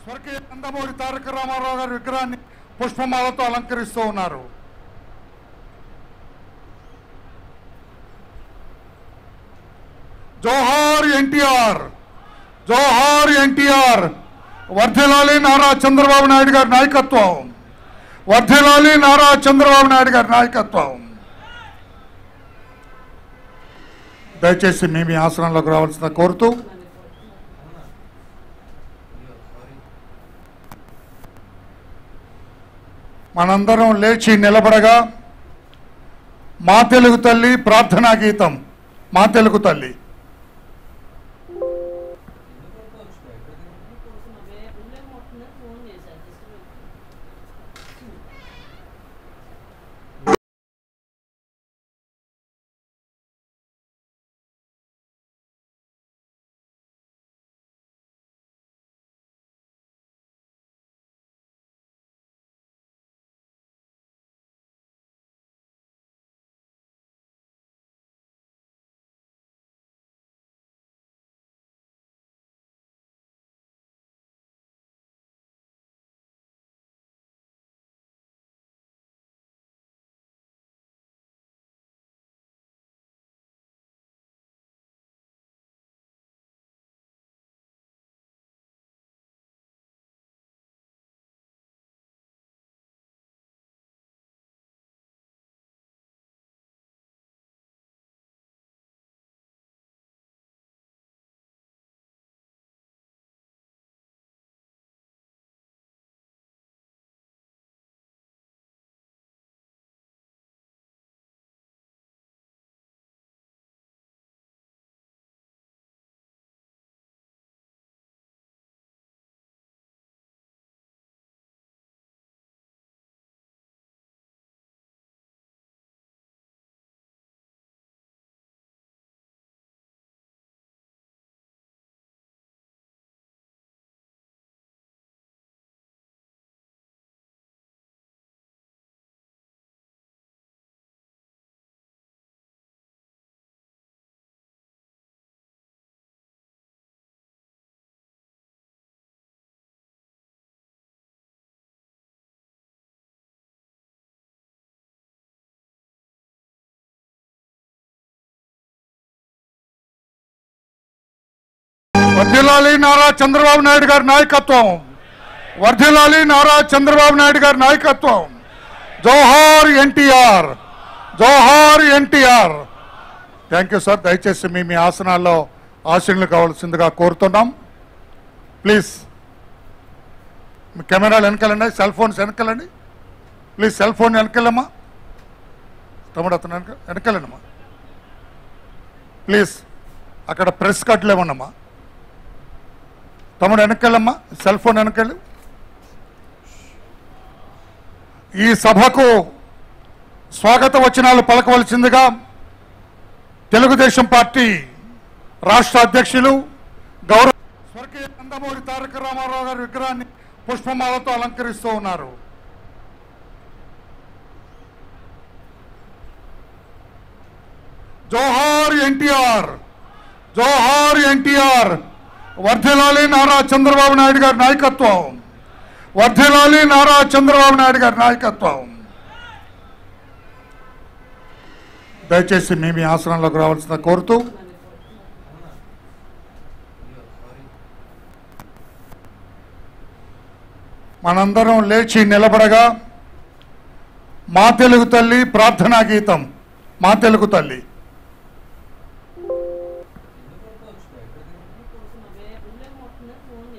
స్వర్గీయ నందమూరి తారక రామారావు గారి విగ్రహాన్ని పుష్పమాలతో అలంకరిస్తూ ఉన్నారు జోహార్ ఎన్టీఆర్ జోహార్ ఎన్టీఆర్ వర్ధిలాలి నారా చంద్రబాబు నాయుడు గారి నాయకత్వం వర్ధిలాలి నారా చంద్రబాబు నాయుడు గారి నాయకత్వం దయచేసి మీ మీ ఆసనంలోకి రావాల్సిన కోరుతూ మనందరం లేచి నిలబడగా మా తెలుగు తల్లి ప్రార్థనా గీతం మా తెలుగు తల్లి ఫోన్ చేశారు వర్ధిల్లాలి నారా చంద్రబాబు నాయుడు గారి నాయకత్వం వర్ధిల్లాలి నారా చంద్రబాబు నాయుడు గారి నాయకత్వం జోహార్ ఎన్టీఆర్ జోహార్ ఎన్టీఆర్ థ్యాంక్ యూ సార్ దయచేసి మీ మీ ఆసనాల్లో ఆశీనులు కావాల్సిందిగా కోరుతున్నాం ప్లీజ్ మీ కెమెరాలు వెనకాలండి సెల్ ఫోన్స్ వెనకాలండి ప్లీజ్ సెల్ ఫోన్ వెనకాలమ్మా తమ్ముడు అతను వెనక వెనకాలండమ్మా ప్లీజ్ అక్కడ ప్రెస్ కట్లు ఏమన్నమ్మా తమ్ముడు వెనకాలమ్మా సెల్ ఫోన్ వెనకాలి ఈ సభకు స్వాగత వచనాలు పలకవలసిందిగా తెలుగుదేశం పార్టీ రాష్ట్ర అధ్యక్షులు గౌరవ స్వర్గీయ నందమూరి తారక రామారావు గారి విగ్రహాన్ని పుష్పమాలతో అలంకరిస్తూ ఉన్నారు జోహార్ ఎన్టీఆర్ జోహార్ ఎన్టీఆర్ వర్ధిలాలి నారా చంద్రబాబు నాయుడు గారి నాయకత్వం వర్ధిలాలి నారా చంద్రబాబు నాయుడు గారి నాయకత్వం దయచేసి మీ మీ ఆసనంలోకి రావాల్సిన కోరుతూ మనందరం లేచి నిలబడగా మా తెలుగు తల్లి ప్రార్థనా గీతం మా తెలుగు తల్లి ఫోన్